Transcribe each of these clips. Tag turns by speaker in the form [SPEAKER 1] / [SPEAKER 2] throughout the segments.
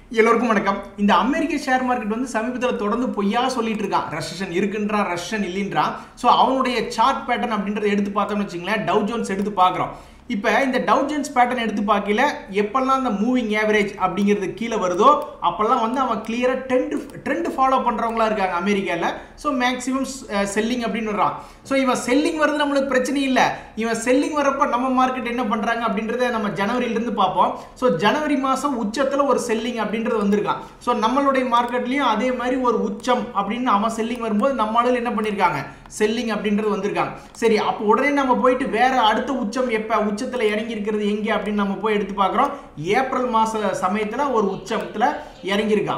[SPEAKER 1] எல்லோருக்கும் வணக்கம் இந்த அமெரிக்க ஷேர் மார்க்கெட் வந்து சமீபத்தில் தொடர்ந்து பொய்யா சொல்லிட்டு இருக்கான் ரஷன் இருக்குன்றான் ரஷன் இல்லைன்றான் ஸோ அவனுடைய சார்ட் பேட்டர்ன் அப்படின்றத எடுத்து பார்த்தோம்னு வச்சுங்களேன் டவ் ஜோன்ஸ் எடுத்து பார்க்குறோம் இப்போ இந்த டவ் ஜோன்ஸ் பேட்டர்ன் எடுத்து பார்க்கல எப்பெல்லாம் அந்த மூவிங் ஆவரேஜ் அப்படிங்கிறது கீழே வருதோ அப்பெல்லாம் வந்து அவன் கிளியராக ட்ரெண்ட் ட்ரெண்ட் ஃபாலோ பண்ணுறவங்களா இருக்காங்க அமெரிக்காவில் ஸோ மேக்ஸிமம் செல்லிங் அப்படின்னு வர்றான் ஸோ இவன் செல்லிங் வருது நம்மளுக்கு பிரச்சனை இல்லை இவன் செல்லிங் வரப்ப நம்ம மார்க்கெட் என்ன பண்ணுறாங்க அப்படின்றத நம்ம ஜனவரியிலேருந்து பார்ப்போம் ஸோ ஜனவரி மாதம் உச்சத்தில் ஒரு செல்லிங் அப்படின்றது வந்திருக்கான் ஸோ நம்மளுடைய மார்க்கெட்லேயும் அதே மாதிரி ஒரு உச்சம் அப்படின்னு அவன் செல்லிங் வரும்போது நம்ம ஆளுகள் என்ன பண்ணியிருக்காங்க செல்லிங் அப்படின்றது வந்திருக்காங்க சரி அப்போ உடனே நம்ம போயிட்டு வேற அடுத்த உச்சம் எப்போ உச்சத்தில் இறங்கி இருக்கிறது எங்கே அப்படின்னு நம்ம போய் எடுத்து பார்க்குறோம் ஏப்ரல் மாத சமயத்தில் ஒரு உச்சத்தில் இறங்கியிருக்கான்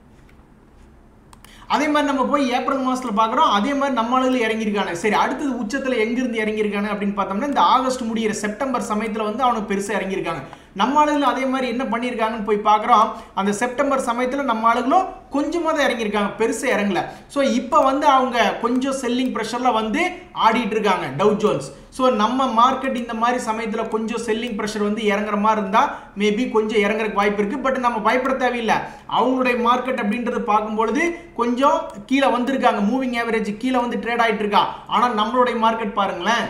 [SPEAKER 1] அதே மாதிரி நம்ம போய் ஏப்ரல் மாதத்தில் பார்க்குறோம் அதே மாதிரி நம்ம ஆளுகள் இறங்கியிருக்காங்க சரி அடுத்தது உச்சத்தில் எங்கிருந்து இறங்கியிருக்காங்க அப்படின்னு பார்த்தோம்னா இந்த ஆகஸ்ட் முடிகிற செப்டம்பர் சமயத்தில் வந்து அவனுக்கு பெருசாக இறங்கியிருக்காங்க நம்ம ஆளுகள் அதே மாதிரி என்ன பண்ணியிருக்காங்கன்னு போய் பார்க்குறோம் அந்த செப்டம்பர் சமயத்தில் நம்ம ஆளுகளும் கொஞ்சமாக தான் இறங்கியிருக்காங்க பெருசாக இறங்கல ஸோ இப்போ வந்து அவங்க கொஞ்சம் செல்லிங் ப்ரெஷரில் வந்து ஆடிட்டு இருக்காங்க டவ் ஜோன்ஸ் ஸோ நம்ம மார்க்கெட் இந்த மாதிரி சமயத்தில் கொஞ்சம் செல்லிங் ப்ரெஷர் வந்து இறங்குற மாதிரி இருந்தால் மேபி கொஞ்சம் இறங்குறதுக்கு வாய்ப்பு இருக்குது பட் நம்ம பயப்பட தேவையில்லை அவங்களுடைய மார்க்கெட் அப்படின்றது பார்க்கும்பொழுது கொஞ்சம் கீழே வந்திருக்காங்க மூவிங் ஆவரேஜ் கீழே வந்து ட்ரேட் ஆகிட்டு இருக்கா ஆனால் நம்மளுடைய மார்க்கெட் பாருங்களேன்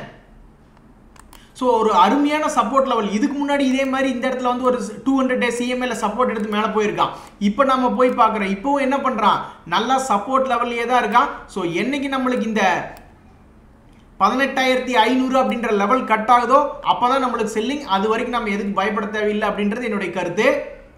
[SPEAKER 1] ஸோ ஒரு அருமையான சப்போர்ட் லெவல் இதுக்கு முன்னாடி இதே மாதிரி இந்த இடத்துல வந்து ஒரு டூ ஹண்ட்ரட் டேஸ் சிஎம்ஏல சப்போர்ட் எடுத்து மேலே போயிருக்கான் இப்போ நம்ம போய் பார்க்குறோம் இப்போவும் என்ன பண்ணுறான் நல்லா சப்போர்ட் லெவல்லே தான் இருக்கான் ஸோ என்னைக்கு நம்மளுக்கு இந்த பதினெட்டாயிரத்தி ஐநூறு அப்படின்ற லெவல் கட் ஆகுதோ அப்போ தான் நம்மளுக்கு செல்லிங் அது வரைக்கும் நம்ம எதுக்கு பயப்பட தேவையில்லை அப்படின்றது என்னுடைய கருத்து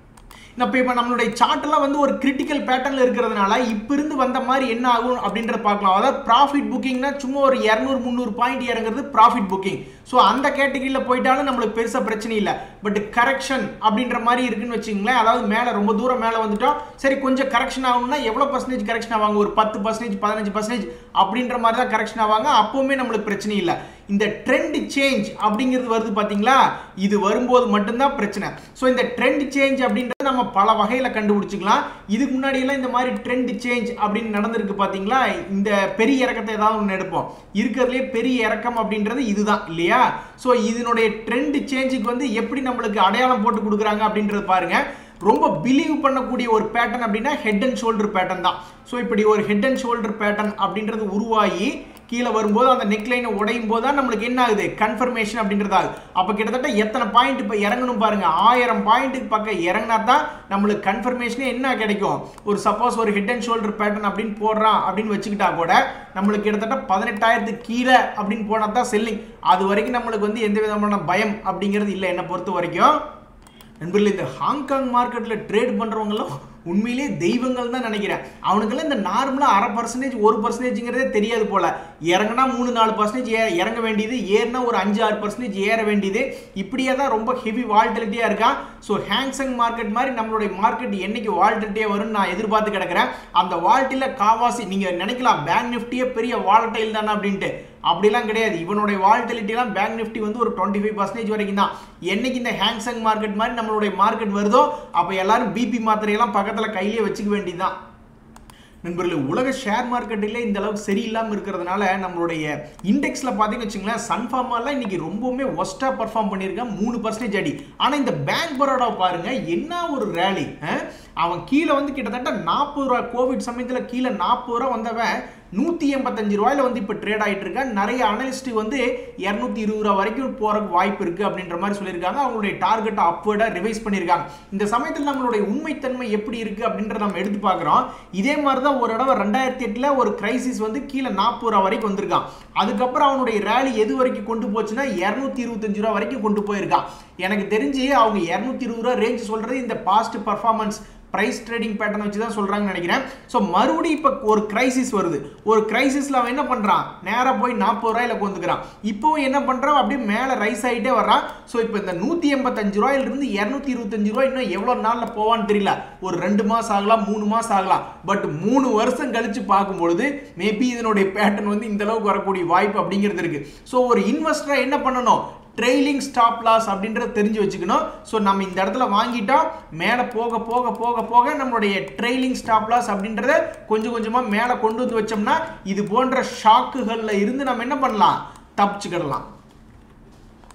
[SPEAKER 1] இப்போ இப்போ நம்மளுடைய சார்ட்லாம் வந்து ஒரு கிரிட்டிக்கல் பேட்டர்னில் இருக்கிறதுனால இப்போ இருந்து வந்த மாதிரி என்ன ஆகும் அப்படின்றத பார்க்கலாம் அதாவது ப்ராஃபிட் புக்கிங்னா சும்மா ஒரு இரநூறு முந்நூறு பாயிண்ட் இறங்குறது ப்ராஃபிட் புக்கிங் ஸோ அந்த கேட்டகரியில் போயிட்டாலும் நம்மளுக்கு பெருசாக பிரச்சனை இல்லை பட் கரெக்ஷன் அப்படின்ற மாதிரி இருக்குன்னு வச்சுங்களேன் அதாவது மேலே ரொம்ப தூரம் மேலே வந்துட்டோம் சரி கொஞ்சம் கரெக்ஷன் ஆகணும்னா எவ்வளோ பர்சன்டேஜ் கரெக்ஷன் ஆவாங்க ஒரு பத்து பர்சன்டேஜ் பதினஞ்சு பர்சன்டேஜ் அப்படின்ற மாதிரி தான் கரெக்ஷன் ஆவாங்க அப்போவுமே நம்மளுக்கு பிரச்சனை இல்லை இந்த ட்ரெண்ட் சேஞ்ச் அப்படிங்கிறது வருது பார்த்தீங்களா இது வரும்போது மட்டும்தான் பிரச்சனை ஸோ இந்த ட்ரெண்ட் சேஞ்ச் அப்படின்றத நம்ம பல வகையில் கண்டுபிடிச்சிக்கலாம் இதுக்கு முன்னாடியெல்லாம் இந்த மாதிரி ட்ரெண்ட் சேஞ்ச் அப்படின்னு நடந்திருக்கு பார்த்தீங்களா இந்த பெரிய இறக்கத்தை ஏதாவது ஒன்று எடுப்போம் இருக்கிறதுலே பெரிய இறக்கம் அப்படின்றது இதுதான் இல்லையா ஸோ இதனுடைய ட்ரெண்ட் சேஞ்சுக்கு வந்து எப்படி நம்மளுக்கு அடையாளம் போட்டு கொடுக்குறாங்க அப்படின்றது பாருங்க ரொம்ப பிலீவ் பண்ணக்கூடிய ஒரு பேட்டர்ன் அப்படின்னா ஹெட் அண்ட் ஷோல்டர் பேட்டர்ன் தான் ஸோ இப்படி ஒரு ஹெட் அண்ட் ஷோல்டர் பேட்டர்ன் அப்படின்றது உருவாகி கீழே வரும்போது அந்த நெக்லைனை உடையும் போது தான் நம்மளுக்கு என்ன ஆகுது கன்ஃபர்மேஷன் அப்படின்றதா அப்போ கிட்டத்தட்ட எத்தனை பாயிண்ட் இப்போ இறங்கணும் பாருங்க ஆயிரம் பாயிண்ட்டுக்கு பக்கம் இறங்கினா தான் நம்மளுக்கு கன்ஃபர்மேஷனே என்ன கிடைக்கும் ஒரு சப்போஸ் ஒரு ஹெட் அண்ட் ஷோல்டர் பேட்டர்ன் அப்படின்னு போடுறான் அப்படின்னு வச்சுக்கிட்டா கூட நம்மளுக்கு கிட்டத்தட்ட பதினெட்டாயிரத்துக்கு கீழே அப்படின்னு போனால் தான் செல்லிங் அது வரைக்கும் நம்மளுக்கு வந்து எந்த விதமான பயம் அப்படிங்கிறது இல்லை என்னை பொறுத்த வரைக்கும் நண்பர்களே இந்த ஹாங்காங் மார்க்கெட்டில் ட்ரேட் பண்ணுறவங்களும் உண்மையிலே தெய்வங்கள் தான் நினைக்கிறேன் அவனுக்கெல்லாம் இந்த நார்மலாக அரை பர்சன்டேஜ் ஒரு பர்சன்டேஜுங்கிறதே தெரியாது போல இறங்கினா மூணு நாலு பர்சன்டேஜ் ஏ இறங்க வேண்டியது ஏறினா ஒரு அஞ்சு ஆறு பர்சன்டேஜ் ஏற வேண்டியது இப்படியே தான் ரொம்ப ஹெவி வால்டிலிட்டியாக இருக்கான் ஸோ ஹேங்ஸங் மார்க்கெட் மாதிரி நம்மளுடைய மார்க்கெட் என்னைக்கு வால்டிலிட்டியாக வரும்னு நான் எதிர்பார்த்து கிடக்கிறேன் அந்த வால்ட்டியில் காவாசி நீங்கள் நினைக்கலாம் பேங்க் நிஃப்டியே பெரிய வாலட்டைல் தானே அப்படின்ட்டு அப்படிலாம் கிடையாது இவனுடைய வால்டிலிட்டிலாம் பேங்க் நிஃப்டி வந்து ஒரு டுவெண்ட்டி ஃபைவ் பர்சன்டேஜ் வரைக்கும் தான் என்னைக்கு இந்த ஹேங்ஸங் மார்க்கெட் மாதிரி நம்மளுடைய மார்க்கெட் வருதோ அப்போ எல்லாரும் பிபி மாத்திரையெல்லாம் பக்கத்தில் கையிலே வச்சுக்க வேண்டியதுதான் நண்பர்களே உலக ஷேர் மார்க்கெட்டில் இந்த அளவுக்கு சரியில்லாமல் இருக்கிறதுனால நம்மளுடைய இண்டெக்ஸில் பார்த்தீங்கன்னு வச்சுங்களேன் சன்ஃபார்மாலாம் இன்னைக்கு ரொம்பவுமே ஒஸ்ட்டாக பர்ஃபார்ம் பண்ணியிருக்கேன் மூணு பர்சன்டேஜ் அடி ஆனால் இந்த பேங்க் பரோடாவை பாருங்க என்ன ஒரு ரேலி அவன் கீழே வந்து கிட்டத்தட்ட நாற்பது ரூபா கோவிட் சமயத்தில் கீழே நாற்பது ரூபா வந்தவன் நூற்றி எண்பத்தஞ்சு ரூபாயில் வந்து இப்போ ட்ரேட் ஆகிட்டு இருக்கேன் நிறைய அனலிஸ்ட் வந்து இரநூத்தி இருபது ரூபா வரைக்கும் போகிறதுக்கு வாய்ப்பு இருக்குது அப்படின்ற மாதிரி சொல்லியிருக்காங்க அவங்களுடைய டார்கெட்டை அப்வர்டாக ரிவைஸ் பண்ணியிருக்காங்க இந்த சமயத்தில் நம்மளுடைய உண்மைத்தன்மை எப்படி இருக்குது அப்படின்றத நம்ம எடுத்து பார்க்குறோம் இதே மாதிரி தான் ஒரு தடவை ரெண்டாயிரத்தி எட்டில் ஒரு கிரைசிஸ் வந்து கீழே நாற்பது ரூபா வரைக்கும் வந்திருக்கான் அதுக்கப்புறம் அவனுடைய ரேலி எது வரைக்கும் கொண்டு போச்சுன்னா இரநூத்தி இருபத்தஞ்சு ரூபா வரைக்கும் கொண்டு போயிருக்கான் எனக்கு தெரிஞ்சு அவங்க இரநூத்தி இருபது ரூபா ரேஞ்ச் சொல்கிறது இந்த past performance price trading pattern வச்சு தான் சொல்கிறாங்கன்னு நினைக்கிறேன் ஸோ மறுபடியும் இப்போ ஒரு கிரைசிஸ் வருது ஒரு கிரைசிஸில் அவன் என்ன பண்ணுறான் நேராக போய் நாற்பது ரூபாயில் கொண்டுக்கிறான் இப்போவும் என்ன பண்ணுறான் அப்படியே மேலே ரைஸ் ஆகிட்டே வர்றான் ஸோ இப்போ இந்த நூற்றி எண்பத்தஞ்சு ரூபாயிலிருந்து இரநூத்தி இருபத்தஞ்சு ரூபாய் இன்னும் எவ்வளோ நாளில் போவான்னு தெரியல ஒரு ரெண்டு மாதம் ஆகலாம் மூணு மாதம் ஆகலாம் பட் மூணு வருஷம் கழித்து பார்க்கும்பொழுது மேபி இதனுடைய பேட்டர்ன் வந்து இந்த அளவுக்கு வரக்கூடிய வாய்ப்பு அப்படிங்கிறது இருக்குது ஸோ ஒரு இன்வெஸ்டராக என்ன பண்ணணும் ட்ரெயிலிங் ஸ்டாப் லாஸ் அப்படின்றத தெரிஞ்சு வச்சுக்கணும் ஸோ நம்ம இந்த இடத்துல வாங்கிட்டோம் மேலே போக போக போக போக நம்மளுடைய ட்ரெயிலிங் ஸ்டாப் லாஸ் அப்படின்றத கொஞ்சம் கொஞ்சமாக மேலே கொண்டு வந்து வச்சோம்னா இது போன்ற ஷாக்குகளில் இருந்து நம்ம என்ன பண்ணலாம் தப்பிச்சுக்கிடலாம்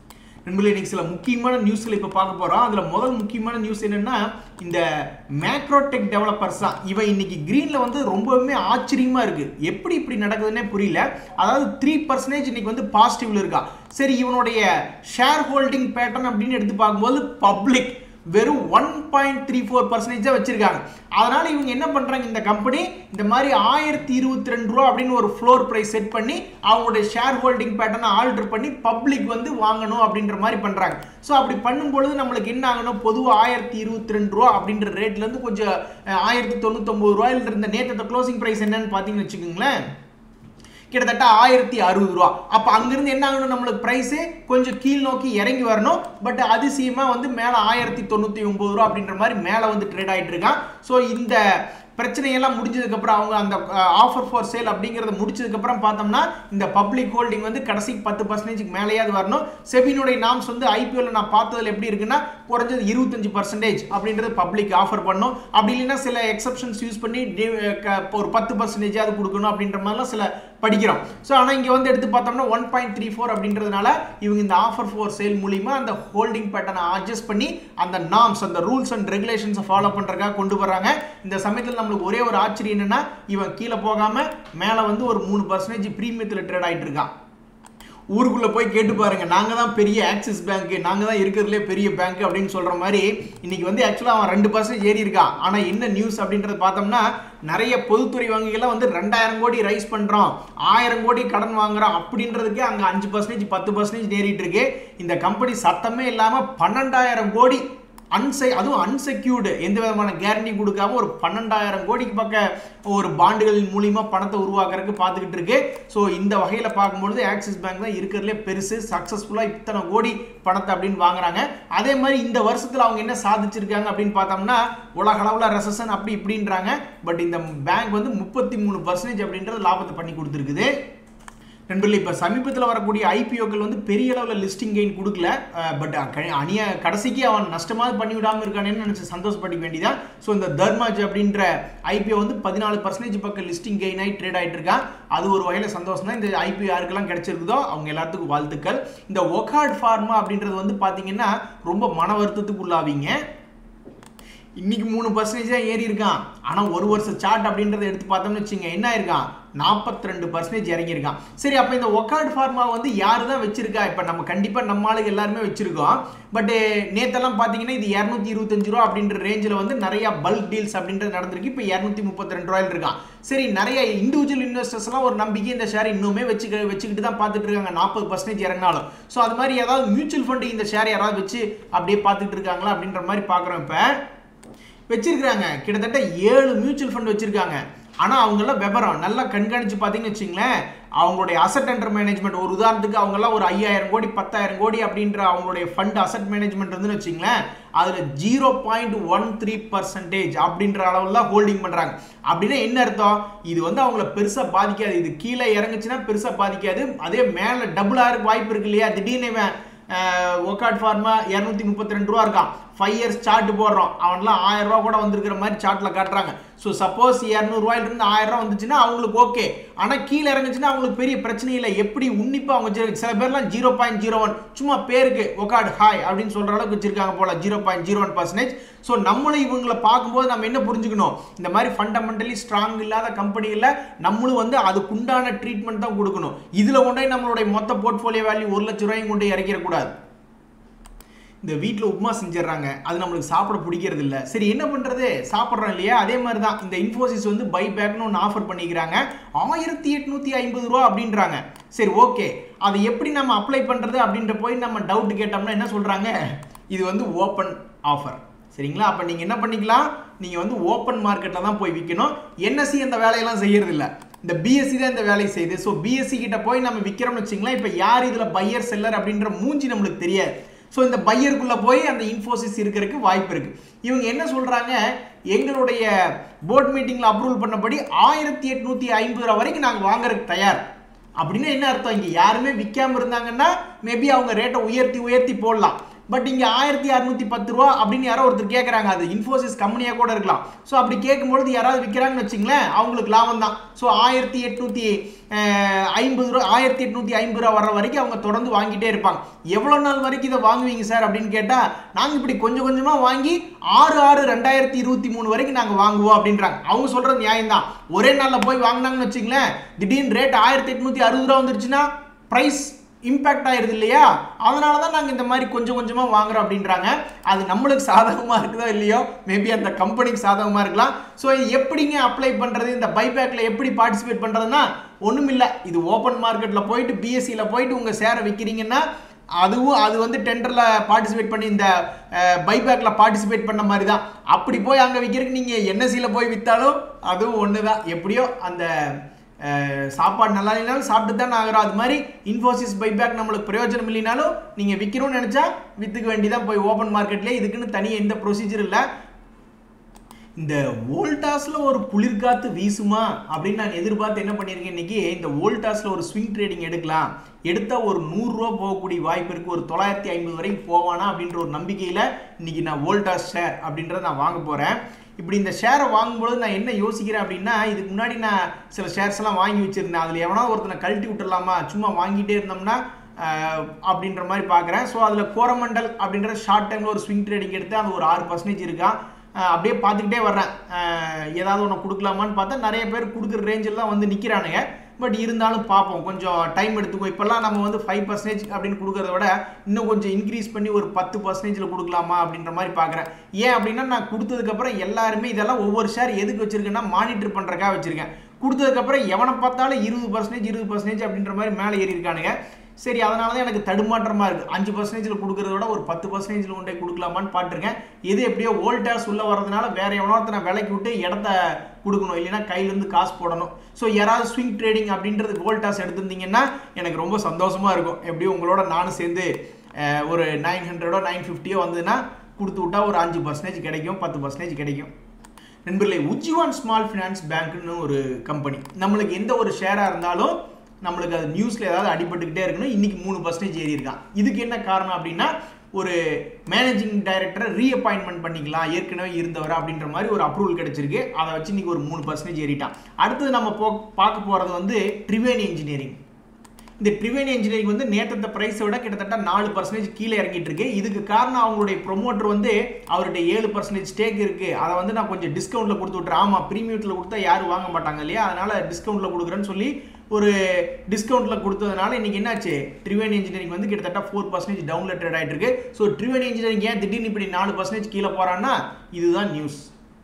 [SPEAKER 1] நண்பர்களே இன்னைக்கு சில முக்கியமான நியூஸ்களை இப்போ பார்க்க போறோம் அதுல முதல் முக்கியமான நியூஸ் என்னன்னா இந்த மேக்ரோடெக் டெவலப்பர்ஸ் தான் இவன் இன்னைக்கு கிரீன்ல வந்து ரொம்பவுமே ஆச்சரியமா இருக்கு எப்படி இப்படி நடக்குதுன்னே புரியல அதாவது த்ரீ பர்சன்டேஜ் இன்னைக்கு வந்து பாசிட்டிவ்ல இருக்கா சரி இவனுடைய ஷேர் ஹோல்டிங் பேட்டர்ன் அப்படின்னு எடுத்து பார்க்கும்போது பப்ளிக் வெறும் one point three four percentage தான் வச்சிருக்காங்க அதனால இவங்க என்ன பண்றாங்க இந்த கம்பெனி இந்த மாதிரி ஆயிரத்தி இருபத்தி ரெண்டு ரூபா அப்படின்னு ஒரு ஃப்ளோர் பிரைஸ் செட் பண்ணி அவங்களுடைய ஷேர் ஹோல்டிங் பேட்டர்னை ஆல்டர் பண்ணி பப்ளிக் வந்து வாங்கணும் அப்படின்ற மாதிரி பண்றாங்க ஸோ அப்படி பண்ணும்பொழுது நம்மளுக்கு என்ன ஆகணும் பொதுவாக ஆயிரத்தி இருபத்தி ரெண்டு ரூபா அப்படின்ற ரேட்ல இருந்து கொஞ்சம் அஹ், ஆயிரத்தி தொண்ணூத்தொம்பது ரூபாயில இருந்த நேற்று க்ளோசிங் பிரைஸ் என்னன்னு பார்த்தீங்கன்னு வச்சுக்கோங்களேன் கிட்டத்தட்ட ஆயிரத்தி அறுபது ரூபா அப்போ அங்கிருந்து என்ன ஆகணும் நம்மளுக்கு ப்ரைஸு கொஞ்சம் கீழ் நோக்கி இறங்கி வரணும் பட் அதிசயமாக வந்து மேலே ஆயிரத்தி தொண்ணூற்றி ஒம்பது ரூபா அப்படின்ற மாதிரி மேலே வந்து ட்ரேட் ஆகிட்டு இருக்கான் ஸோ இந்த பிரச்சனையெல்லாம் முடிஞ்சதுக்கப்புறம் அவங்க அந்த ஆஃபர் ஃபார் சேல் அப்படிங்கிறத முடிச்சதுக்கப்புறம் பார்த்தோம்னா இந்த பப்ளிக் ஹோல்டிங் வந்து கடைசி பத்து பர்சன்டேஜ்க்கு மேலேயாவது வரணும் செபினுடைய நாம்ஸ் வந்து ஐபிஎல்ல நான் பார்த்ததுல எப்படி இருக்குன்னா குறைஞ்சது இருபத்தஞ்சு பர்சன்டேஜ் அப்படின்றது பப்ளிக் ஆஃபர் பண்ணும் அப்படி இல்லைன்னா சில எக்ஸப்ஷன்ஸ் யூஸ் பண்ணி di- க- ஒரு பத்து பர்சன்டேஜாவது கொடுக்கணும் அப்படின்ற மாதிரிலாம் சில படிக்கிறோம் ஸோ ஆனால் இங்கே வந்து எடுத்து பார்த்தோம்னா ஒன் பாயிண்ட் த்ரீ ஃபோர் அப்படின்றதுனால இவங்க இந்த ஆஃபர் ஃபோர் சேல் மூலிமா அந்த ஹோல்டிங் பேட்டர்னை அட்ஜஸ்ட் பண்ணி அந்த நாம்ஸ் அந்த ரூல்ஸ் அண்ட் ரெகுலேஷன்ஸை ஃபாலோ பண்ணுறதுக்காக கொண்டு வர்றாங்க இந்த சமயத்தில் நம்மளுக்கு ஒரே ஒரு ஆச்சரியம் என்னன்னா இவன் கீழே போகாமல் மேலே வந்து ஒரு மூணு பர்சன்டேஜ் ப்ரீமியத்தில் ட்ரேட் ஆகிட்டு இருக்கான் ஊருக்குள்ள போய் கேட்டு பாருங்க நாங்க தான் பெரிய ஆக்சிஸ் பேங்க் நாங்க தான் இருக்கிறதுலே பெரிய பேங்க் அப்படின்னு சொல்ற மாதிரி இன்னைக்கு வந்து ஆக்சுவலா அவன் ரெண்டு பர்சன்டேஜ் ஏறி இருக்கான் ஆனா என்ன நியூஸ் அப்படின்றத பார்த்தோம்னா நிறைய பொதுத்துறை வங்கிகள்லாம் வந்து ரெண்டாயிரம் கோடி ரைஸ் பண்றோம் ஆயிரம் கோடி கடன் வாங்குறோம் அப்படின்றதுக்கு அங்க அஞ்சு பர்சன்டேஜ் பத்து பர்சன்டேஜ் ஏறிட்டு இருக்கு இந்த கம்பெனி சத்தமே இல்லாம பன்னெண்டாயிரம் கோடி அன்சை அதுவும் அன்செக்யூர்டு எந்த விதமான கேரண்டி கொடுக்காம ஒரு பன்னெண்டாயிரம் கோடிக்கு பக்க ஒரு பாண்டுகளின் மூலியமா பணத்தை உருவாக்குறதுக்கு பார்த்துக்கிட்டு இருக்கு ஸோ இந்த வகையில் பார்க்கும்பொழுது ஆக்சிஸ் பேங்க் தான் இருக்கிறதுலே பெருசு சக்ஸஸ்ஃபுல்லாக இத்தனை கோடி பணத்தை அப்படின்னு வாங்குறாங்க அதே மாதிரி இந்த வருஷத்தில் அவங்க என்ன சாதிச்சிருக்காங்க அப்படின்னு பார்த்தோம்னா உலக அளவில் ரெசன் அப்படி இப்படின்றாங்க பட் இந்த பேங்க் வந்து முப்பத்தி மூணு பர்சன்டேஜ் அப்படின்றது லாபத்தை பண்ணி கொடுத்துருக்குது நண்பர்களே இப்போ சமீபத்தில் வரக்கூடிய ஐபிஓக்கள் வந்து பெரிய அளவில் லிஸ்டிங் கெயின் கொடுக்கல பட் அணிய கடைசிக்கு அவன் நஷ்டமாக பண்ணி விடாமல் இருக்கானேன்னு நினச்சி சந்தோஷப்பட்டுக்க வேண்டியதான் ஸோ இந்த தர்மாஜ் அப்படின்ற ஐபிஓ வந்து பதினாலு பர்சன்டேஜ் பக்கம் லிஸ்டிங் கெயின் ஆகி ட்ரேட் ஆகிட்டு இருக்கான் அது ஒரு வகையில் சந்தோஷம் தான் இந்த ஐபிஓ யாருக்கெல்லாம் கிடைச்சிருக்குதோ அவங்க எல்லாத்துக்கும் வாழ்த்துக்கள் இந்த ஒகார்ட் ஃபார்மா அப்படின்றது வந்து பார்த்தீங்கன்னா ரொம்ப மன வருத்தத்துக்கு உள்ளாவீங்க இன்னைக்கு மூணு பர்சன்டேஜ் தான் ஏறி இருக்கான் ஆனால் ஒரு வருஷம் சார்ட் அப்படின்றத எடுத்து பார்த்தோம்னு வச்சுங்க என்ன ஆயிருக்கான் நாற்பத்தி ரெண்டு பர்சன்டேஜ் இறங்கியிருக்கான் சரி அப்போ இந்த ஒக்கார்ட் ஃபார்மா வந்து யார் தான் வச்சிருக்கா இப்போ நம்ம கண்டிப்பாக நம்ம ஆளுங்க எல்லாருமே வச்சிருக்கோம் பட் நேத்தெல்லாம் பார்த்தீங்கன்னா இது இரநூத்தி இருபத்தஞ்சு ரூபா அப்படின்ற ரேஞ்சில் வந்து நிறைய பல்க் டீல்ஸ் அப்படின்றது நடந்திருக்கு இப்போ இரநூத்தி முப்பத்தி ரெண்டு ரூபாயில் இருக்கான் சரி நிறைய இண்டிவிஜுவல் இன்வெஸ்டர்ஸ்லாம் ஒரு நம்பிக்கை இந்த ஷேர் இன்னுமே வச்சுக்க வச்சுக்கிட்டு தான் பார்த்துட்டு இருக்காங்க நாற்பது பர்சன்டேஜ் இறங்கினாலும் ஸோ அது மாதிரி ஏதாவது மியூச்சுவல் ஃபண்டு இந்த ஷேர் யாராவது வச்சு அப்படியே பார்த்துட்டு இருக்காங்களா அப்படின்ற மாதிரி பார்க்குறோம் இப்போ வச்சிருக்கிறாங்க கிட்டத்தட்ட ஏழு மியூச்சுவல் ஃபண்ட் வச்சிருக்காங்க ஆனால் அவங்கெல்லாம் விவரம் நல்லா கண்காணிச்சு பார்த்தீங்கன்னு வச்சுங்களேன் அவங்களுடைய அசட் அண்டர் மேனேஜ்மெண்ட் ஒரு உதாரணத்துக்கு அவங்கெல்லாம் ஒரு ஐயாயிரம் கோடி பத்தாயிரம் கோடி அப்படின்ற அவங்களுடைய ஃபண்ட் அசட் மேனேஜ்மெண்ட் இருந்துன்னு வச்சுங்களேன் அதில் zero point one three percentage அப்படின்ற அளவில் தான் ஹோல்டிங் பண்ணுறாங்க அப்படின்னா என்ன அர்த்தம் இது வந்து அவங்கள பெருசாக பாதிக்காது இது கீழே இறங்குச்சுன்னா பெருசாக பாதிக்காது அதே மேலே டபுள் ஆகிறதுக்கு வாய்ப்பு இருக்கு இல்லையா திடீர்னு இவன் ஒக்காட் ஃபார்மா இரநூத்தி முப்பத்தி ரெண்டு ரூபா இருக்கான் ஃபைவ் இயர்ஸ் சார்ட் போடுறோம் அவன்லாம் ஆயிரம் ரூபா கூட வந்திருக்கிற மாதிரி சார்ட்ல காட்டுறாங்க ஸோ சப்போஸ் இரநூறுவாயிலிருந்து ஆயிரம் ரூபா வந்துச்சுன்னா அவங்களுக்கு ஓகே ஆனால் கீழே இறங்குச்சுன்னா அவங்களுக்கு பெரிய பிரச்சனை இல்லை எப்படி உன்னிப்பாக அவங்க வச்சிருக்காங்க சில பேர்லாம் ஜீரோ பாயிண்ட் ஜீரோ ஒன் சும்மா பேருக்கு ஒக்காட் ஹாய் அப்படின்னு சொல்கிற அளவுக்கு வச்சிருக்காங்க போல zero point zero one percentage so நம்மளும் இவங்களை பார்க்கும்போது நம்ம என்ன புரிஞ்சுக்கணும் இந்த மாதிரி ஃபண்டமெண்டலி ஸ்ட்ராங் இல்லாத கம்பெனிகளில் நம்மளும் வந்து அதுக்குண்டான ட்ரீட்மெண்ட் தான் கொடுக்கணும் இதில் கொண்டு போய் நம்மளுடைய மொத்த போர்ட்ஃபோலியோ வேல்யூ ஒரு லட்ச ரூபாயும் கொண்டு போய் இறக்கிடக்கூடாது இந்த வீட்டில் உப்புமா செஞ்சிடறாங்க அது நம்மளுக்கு சாப்பிட பிடிக்கிறது இல்லை சரி என்ன பண்ணுறது சாப்பிட்றோம் இல்லையா அதே மாதிரி தான் இந்த இன்ஃபோசிஸ் வந்து பை பேக்னு ஒன்று ஆஃபர் பண்ணிக்கிறாங்க ஆயிரத்தி எட்நூற்றி ஐம்பது ரூபா அப்படின்றாங்க சரி ஓகே அதை எப்படி நம்ம அப்ளை பண்ணுறது அப்படின்ற போய் நம்ம டவுட் கேட்டோம்னா என்ன சொல்கிறாங்க இது வந்து ஓப்பன் ஆஃபர் சரிங்களா அப்போ நீங்கள் என்ன பண்ணிக்கலாம் நீங்கள் வந்து ஓப்பன் மார்க்கெட்டில் தான் போய் விற்கணும் என்எஸ்சி அந்த வேலையெல்லாம் செய்யறது இல்லை இந்த பிஎஸ்சி தான் இந்த வேலையை செய்யுது ஸோ பிஎஸ்சி கிட்ட போய் நம்ம விற்கிறோம்னு வச்சிங்களேன் இப்போ யார் இதில் பையர் செல்லர் அப்படின்ற மூஞ்சி நம்மளுக்கு தெரியாது ஸோ இந்த பையருக்குள்ளே போய் அந்த இன்ஃபோசிஸ் இருக்கிறதுக்கு வாய்ப்பு இருக்குது இவங்க என்ன சொல்கிறாங்க எங்களுடைய போர்ட் மீட்டிங்கில் அப்ரூவல் பண்ணபடி ஆயிரத்தி எட்நூற்றி ஐம்பது ரூபா வரைக்கும் நாங்கள் வாங்குறதுக்கு தயார் அப்படின்னா என்ன அர்த்தம் இங்கே யாருமே விற்காம இருந்தாங்கன்னா மேபி அவங்க ரேட்டை உயர்த்தி உயர்த்தி போடலாம் பட் இங்கே ஆயிரத்தி அறுநூத்தி பத்து ரூபா அப்படின்னு யாரோ ஒருத்தர் கேட்குறாங்க அது இன்ஃபோசிஸ் கம்பெனியாக கூட இருக்கலாம் ஸோ அப்படி கேட்கும்பொழுது யாராவது விற்கிறாங்கன்னு வச்சுங்களேன் அவங்களுக்கு லாபம் தான் ஸோ ஆயிரத்தி எட்நூத்தி ஐம்பது ரூபா ஆயிரத்தி எட்நூத்தி ஐம்பது ரூபா வர்ற வரைக்கும் அவங்க தொடர்ந்து வாங்கிட்டே இருப்பாங்க எவ்வளோ நாள் வரைக்கும் இதை வாங்குவீங்க சார் அப்படின்னு கேட்டால் நாங்கள் இப்படி கொஞ்சம் கொஞ்சமாக வாங்கி ஆறு ஆறு ரெண்டாயிரத்தி இருபத்தி மூணு வரைக்கும் நாங்கள் வாங்குவோம் அப்படின்றாங்க அவங்க சொல்கிறது நியாயம்தான் ஒரே நாளில் போய் வாங்கினாங்கன்னு வச்சுங்களேன் திடீர்னு ரேட் ஆயிரத்தி எட்நூத்தி அறுபது ரூபா வந்துருச்சுன்னா ப்ரைஸ் இம்பேக்ட் ஆயிருது இல்லையா அதனால தான் நாங்கள் இந்த மாதிரி கொஞ்சம் கொஞ்சமாக வாங்குறோம் அப்படின்றாங்க அது நம்மளுக்கு சாதகமாக இருக்குதோ இல்லையோ மேபி அந்த கம்பெனிக்கு சாதகமாக இருக்கலாம் ஸோ இது எப்படிங்க அப்ளை பண்ணுறது இந்த பைபேக்கில் எப்படி பார்ட்டிசிபேட் பண்ணுறதுன்னா ஒன்றும் இல்லை இது ஓப்பன் மார்க்கெட்டில் போயிட்டு பிஎஸ்சியில் போயிட்டு உங்கள் ஷேரை விற்கிறீங்கன்னா அதுவும் அது வந்து டெண்டரில் பார்ட்டிசிபேட் பண்ணி இந்த பைபேக்கில் பார்ட்டிசிபேட் பண்ண மாதிரி தான் அப்படி போய் அங்கே விற்கிறதுக்கு நீங்கள் என்எஸ்சியில் போய் விற்றாலும் அதுவும் ஒன்று தான் எப்படியோ அந்த அஹ், சாப்பாடு நல்லா இல்லைனாலும் சாப்பிட்டு தான் ஆகிறோம் அது மாதிரி இன்ஃபோசிஸ் பைபேக் நம்மளுக்கு பிரயோஜனம் இல்லைனாலும் நீங்கள் விற்கணும்னு நினச்சா விற்றுக்க வேண்டியதான் போய் ஓப்பன் மார்க்கெட்லேயே இதுக்குன்னு தனியாக எந்த ப்ரொசீஜர் இல்லை இந்த வோல்டாஸ்ல ஒரு குளிர்காத்து வீசுமா அப்படின்னு நான் எதிர்பார்த்து என்ன பண்ணியிருக்கேன் இன்னைக்கு இந்த வோல்டாஸ்ல ஒரு ஸ்விங் ட்ரேடிங் எடுக்கலாம் எடுத்தா ஒரு நூறுரூவா போகக்கூடிய வாய்ப்பு இருக்கு ஒரு தொள்ளாயிரத்தி ஐம்பது வரைக்கும் போவானா அப்படின்ற ஒரு நம்பிக்கையில இன்னைக்கு நான் வோல்டாஸ் ஷேர் அப்படின்றத நான் வாங்க போறேன் இப்படி இந்த ஷேரை வாங்கும்போது நான் என்ன யோசிக்கிறேன் அப்படின்னா இதுக்கு முன்னாடி நான் சில ஷேர்ஸ் எல்லாம் வாங்கி வச்சிருந்தேன் அதில் எவனா ஒருத்தனை கழட்டி விட்டுடலாமா சும்மா வாங்கிட்டே இருந்தோம்னா ஆஹ், அப்படின்ற மாதிரி பார்க்குறேன் ஸோ அதில் கோரமண்டல் அப்படின்ற ஷார்ட் டைமில் ஒரு ஸ்விங் ட்ரேடிங் எடுத்து அது ஒரு ஆறு பர்சன்டேஜ் இருக்கா ஆஹ் அப்படியே பார்த்துக்கிட்டே வர்றேன் ஆஹ் ஏதாவது ஒன்று கொடுக்கலாமான்னு பார்த்தா நிறைய பேர் கொடுக்குற ரேஞ்சில் தான் வந்து நிற்கிறானுங்க பட் இருந்தாலும் பார்ப்போம் கொஞ்சம் டைம் எடுத்துக்கும் இப்போல்லாம் நம்ம வந்து ஃபைவ் பர்சன்டேஜ் அப்படின்னு கொடுக்கறத விட இன்னும் கொஞ்சம் இன்க்ரீஸ் பண்ணி ஒரு பத்து பர்சன்டேஜில் கொடுக்கலாமா அப்படின்ற மாதிரி பார்க்குறேன் ஏன் அப்படின்னா நான் கொடுத்ததுக்கப்புறம் எல்லாருமே இதெல்லாம் ஒவ்வொரு ஷேர் எதுக்கு வச்சிருக்கேன்னா மானிட்டர் பண்ணுறக்காக வச்சிருக்கேன் கொடுத்ததுக்கப்புறம் எவனை பார்த்தாலும் இருபது பர்சன்டேஜ் இருபது பர்சன்டேஜ் அப்படின்ற மாதிரி மேலே ஏறி இருக்கானுங்க சரி அதனால தான் எனக்கு தடுமாற்றமாக இருக்குது அஞ்சு பர்சன்டேஜில் கொடுக்கறத விட ஒரு பத்து பர்சன்டேஜில் கொண்டே கொடுக்கலாமான்னு பார்த்துருக்கேன் இது எப்படியோ வோல்டேஸ் உள்ள வரதுனால வேற எவனோ ஒருத்தனை விலைக்கு விட்டு இடத்த கொடுக்கணும் இல்லைன்னா கையிலேருந்து காசு போடணும் ஸோ யாராவது ஸ்விங் ட்ரேடிங் அப்படின்றது வோல்டாஸ் எடுத்திருந்தீங்கன்னா எனக்கு ரொம்ப சந்தோஷமா இருக்கும் எப்படியும் உங்களோட நானும் சேர்ந்து அஹ், ஒரு நைன் ஹண்ட்ரடோ நைன் ஃபிஃப்டியோ வந்ததுன்னா கொடுத்து விட்டா ஒரு அஞ்சு பர்சன்டேஜ் கிடைக்கும் பத்து பர்சன்டேஜ் கிடைக்கும் நண்பர்களே உஜ்ஜிவான் ஸ்மால் ஃபினான்ஸ் பேங்க்னு ஒரு கம்பெனி நம்மளுக்கு எந்த ஒரு ஷேராக இருந்தாலும் நம்மளுக்கு அது நியூஸில் ஏதாவது அடிபட்டுக்கிட்டே இருக்கணும் இன்னைக்கு மூணு பர்சன்டேஜ் ஏறி இருக்கான் இதுக்கு என்ன காரணம் அப்படின்னா ஒரு மேனேஜிங் டைரக்டரை ரீஅப்பாயின்மெண்ட் பண்ணிக்கலாம் ஏற்கனவே இருந்தவர் அப்படின்ற மாதிரி ஒரு அப்ரூவல் கிடைச்சிருக்கு அதை வச்சு இன்னைக்கு ஒரு மூணு பர்சன்டேஜ் ஏறிட்டான் அடுத்தது நம்ம போ பார்க்க போகிறது வந்து ட்ரிவேனி இன்ஜினியரிங் இந்த ட்ரிவேனி இன்ஜினியரிங் வந்து நேற்றத்த ப்ரைஸை விட கிட்டத்தட்ட நாலு பர்சன்டேஜ் கீழே இறங்கிட்டு இருக்கு இதுக்கு காரணம் அவங்களுடைய ப்ரொமோட்டர் வந்து அவருடைய ஏழு பர்சன்டேஜ் ஸ்டேக் இருக்கு அதை வந்து நான் கொஞ்சம் டிஸ்கவுண்ட்ல கொடுத்து விட்றேன் ஆமா ப்ரீமியத்தில் கொடுத்தா யாரும் வாங்க மாட்டாங்க இல்லையா அதனால டிஸ்கவுண்ட்ல கொடுக்குறேன்னு சொல்லி ஒரு டிஸ்கவுண்ட்ல கொடுத்ததுனால இன்னைக்கு என்னாச்சு ட்ரிவேனி இன்ஜினியரிங் வந்து கிட்டத்தட்ட ஃபோர் பர்சன்டேஜ் டவுன்ல ட்ரேட் ஆயிட்டு இருக்கு ஸோ ட்ரிவேனி இன்ஜினியரிங் ஏன் திடீர்னு இப்படி நாலு பர்சன்டேஜ் கீழே போறான்னா இதுதான் நியூஸ்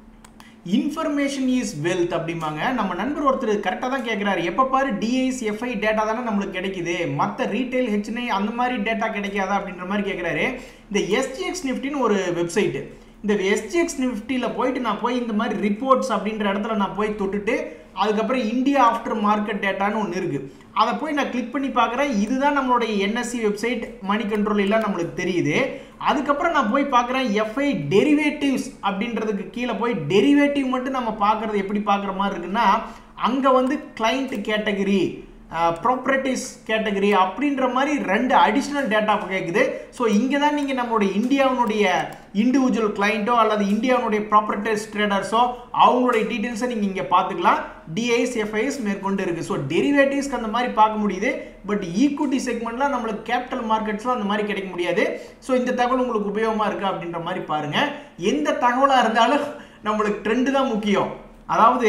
[SPEAKER 1] இன்ஃபர்மேஷன் இஸ் வெல்த் அப்படிம்பாங்க நம்ம நண்பர் ஒருத்தர் கரெக்டாக தான் கேட்குறாரு எப்போ பாரு டிஐஸ் எஃப்ஐ டேட்டா தானே நம்மளுக்கு கிடைக்குது மற்ற ரீட்டைல் ஹெச்னை அந்த மாதிரி டேட்டா கிடைக்காதா அப்படின்ற மாதிரி கேட்குறாரு இந்த எஸ்ஜிஎக்ஸ் நிஃப்டின்னு ஒரு வெப்சைட்டு இந்த எஸ்ஜிஎக்ஸ் நிஃப்டியில் போயிட்டு நான் போய் இந்த மாதிரி ரிப்போர்ட்ஸ் அப்படின்ற இடத்துல நான் போய் தொட்டுட்டு அதுக்கப்புறம் இந்தியா ஆஃப்டர் மார்க்கெட் டேட்டான்னு ஒன்று இருக்குது அதை போய் நான் கிளிக் பண்ணி பார்க்குறேன் இதுதான் நம்மளுடைய என்எஸ்சி வெப்சைட் மணி கண்ட்ரோல் எல்லாம் நம்மளுக்கு தெரியுது அதுக்கப்புறம் நான் போய் பார்க்குறேன் எஃப்ஐ டெரிவேட்டிவ்ஸ் அப்படின்றதுக்கு கீழே போய் டெரிவேட்டிவ் மட்டும் நம்ம பார்க்குறது எப்படி பார்க்குற மாதிரி இருக்குன்னா அங்கே வந்து கிளைண்ட் கேட்டகரி ப்ராப்பர்ட்டிஸ் கேட்டகரி அப்படின்ற மாதிரி ரெண்டு அடிஷ்னல் டேட்டா கேட்குது ஸோ இங்கே தான் நீங்கள் நம்மளுடைய இந்தியாவினுடைய இண்டிவிஜுவல் கிளைண்ட்டோ அல்லது இந்தியாவினுடைய ப்ராப்பர்ட்டிஸ் ட்ரேடர்ஸோ அவங்களுடைய டீட்டெயில்ஸை நீங்கள் இங்கே பார்த்துக்கலாம் டிஐஸ் எஃப்ஐஎஸ் மேற்கொண்டு இருக்குது ஸோ டெரிவேட்டிவ்ஸ்க்கு அந்த மாதிரி பார்க்க முடியுது பட் ஈக்விட்டி செக்மெண்ட்லாம் நம்மளுக்கு கேபிட்டல் மார்க்கெட்ஸ்லாம் அந்த மாதிரி கிடைக்க முடியாது ஸோ இந்த தகவல் உங்களுக்கு உபயோகமாக இருக்குது அப்படின்ற மாதிரி பாருங்கள் எந்த தகவலாக இருந்தாலும் நம்மளுக்கு ட்ரெண்டு தான் முக்கியம் அதாவது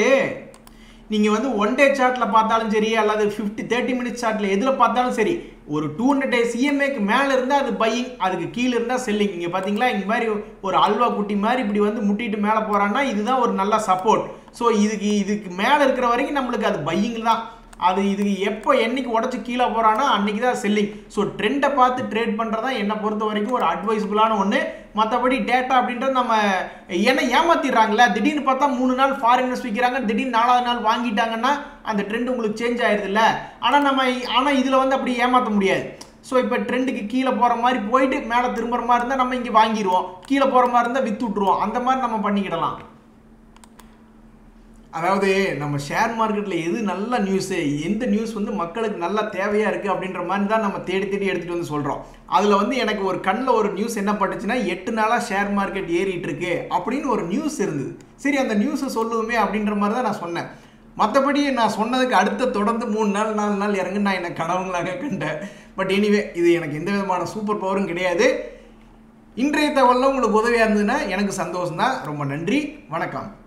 [SPEAKER 1] நீங்கள் வந்து ஒன் டே சார்ட்டில் பார்த்தாலும் சரி அல்லது ஃபிஃப்டி தேர்ட்டி மினிட்ஸ் சார்ட்டில் எதில் பார்த்தாலும் சரி ஒரு டூ ஹண்ட்ரட் டேஸ் இஎம்ஐக்கு மேலே இருந்தால் அது பையிங் அதுக்கு கீழே இருந்தால் செல்லிங் இங்கே பார்த்தீங்களா இந்த மாதிரி ஒரு அல்வா குட்டி மாதிரி இப்படி வந்து முட்டிட்டு மேலே போகிறான்னா இதுதான் ஒரு நல்ல சப்போர்ட் ஸோ இதுக்கு இதுக்கு மேலே இருக்கிற வரைக்கும் நம்மளுக்கு அது பையிங் தான் அது இதுக்கு எப்போ என்னைக்கு உடச்சி கீழே போகிறானோ அன்னைக்கு தான் செல்லிங் ஸோ ட்ரெண்டை பார்த்து ட்ரேட் பண்ணுறது தான் என்னை பொறுத்த வரைக்கும் ஒரு அட்வைசபிளான ஒன்று மற்றபடி டேட்டா அப்படின்றது நம்ம என்ன ஏமாத்திடுறாங்களே திடீர்னு பார்த்தா மூணு நாள் ஃபாரினர்ஸ் விற்கிறாங்க திடீர்னு நாலாவது நாள் வாங்கிட்டாங்கன்னா அந்த ட்ரெண்ட் உங்களுக்கு சேஞ்ச் ஆயிருதுல்ல ஆனால் நம்ம ஆனால் இதில் வந்து அப்படி ஏமாற்ற முடியாது ஸோ இப்போ ட்ரெண்டுக்கு கீழே போகிற மாதிரி போயிட்டு மேலே திரும்புற மாதிரி இருந்தால் நம்ம இங்கே வாங்கிடுவோம் கீழே போகிற மாதிரி இருந்தால் வித்து விட்ருவோம் அந்த மாதிரி நம்ம பண்ணிக்கிடலாம் அதாவது நம்ம ஷேர் மார்க்கெட்டில் எது நல்ல நியூஸு எந்த நியூஸ் வந்து மக்களுக்கு நல்லா தேவையாக இருக்குது அப்படின்ற மாதிரி தான் நம்ம தேடி தேடி எடுத்துகிட்டு வந்து சொல்கிறோம் அதில் வந்து எனக்கு ஒரு கண்ணில் ஒரு நியூஸ் என்ன பட்டுச்சுன்னா எட்டு நாளாக ஷேர் மார்க்கெட் ஏறிட்டு இருக்கு அப்படின்னு ஒரு நியூஸ் இருந்தது சரி அந்த நியூஸை சொல்லுவோமே அப்படின்ற மாதிரி தான் நான் சொன்னேன் மற்றபடி நான் சொன்னதுக்கு அடுத்த தொடர்ந்து மூணு நாள் நாலு நாள் இறங்கு நான் என்ன கனவுங்களாக கண்டேன் பட் எனிவே இது எனக்கு எந்த விதமான சூப்பர் பவரும் கிடையாது இன்றைய தகவலில் உங்களுக்கு உதவியாக இருந்ததுன்னா எனக்கு சந்தோஷம் தான் ரொம்ப நன்றி வணக்கம்